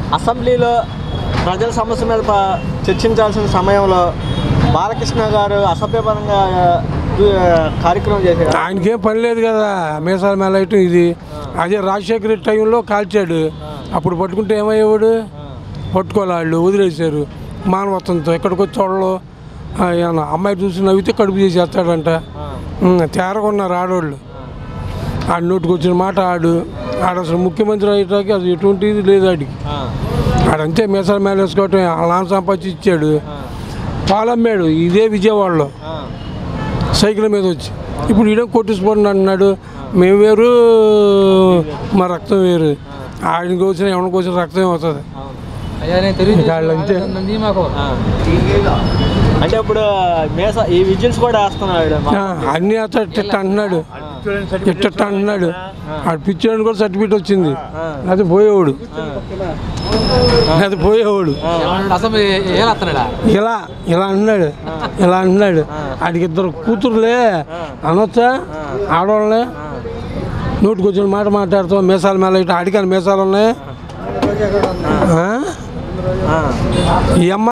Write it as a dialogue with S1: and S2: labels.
S1: అసెంబ్లీలో ప్రజల సమస్య మీద ప- చర్చించాల్సిన సమయంలో బాలకృష్ణ గారు అసభ్యపరంగా దు- కార్యక్రమం చేశారు
S2: ఆయనకేం పని లేదు కదా మీసాల మేలయటం ఇది అదే రాజశేఖర రెడ్డి టైంలో కాల్చాడు అప్పుడు పట్టుకుంటే ఏమయ్యేవాడు పట్టుకోలే వాళ్ళు వదిలేశారు మానవత్వంతో ఎక్కడికి వచ్చి వాళ్ళు ఆ, ఏమన్నా అమ్మాయి చూసి నవ్వితే కడుపు చేసేస్తాడంట ఉమ్, తేరగొన్నారు ఆడవాళ్ళు ఆడి నోటికి వచ్చిన మాట ఆడు ఆడ అసలు ముఖ్యమంత్రి అయ్యేటానికి అది ఎటువంటిది లేదు ఆడికి ఆడంతే మీసాల మేల వేసుకోవటం అలాన్ సంపాదించి ఇచ్చాడు పాలమ్మాడు ఇదే విజయవాడలో సైకిల్ మీద వచ్చి ఇప్పుడు ఈడ కొట్టించుకోండి అంటున్నాడు మేము వేరు మా రక్తం వేరు ఆయనకి వచ్చిన ఎవరికి వచ్చిన రక్తం ఏమవుతుంది
S3: అయ్యా నేను తెలియదు
S2: వాళ్ళు అంతే.
S3: మాకు
S1: అంటే ఇప్పుడు మేస ఈ విజిల్స్ కూడా వేస్తున్నాడు
S2: ఆ, అన్నీ అట్ట ఇట్ట అంటున్నాడు ఇట్ట అంటున్నాడు ఆడు పిచ్చాడు కూడా సర్టిఫికేట్ వచ్చింది అది పోయేవాడు అది పోయేవాడు
S3: అసలు ఏం వస్తున్నాడా
S2: ఇలా ఇలా అన్నాడు ఇలా అన్నాడు ఆడికి ఇద్దరు కూతురులే అనొచ్చా ఆడవాళ్ళనే నోటికి వచ్చిన మాట మాట్లాడుతాం మీసాల మేళ ఇటు ఆడికాని మీసాలు ఉన్నాయి ఆ? ఈ అమ్మ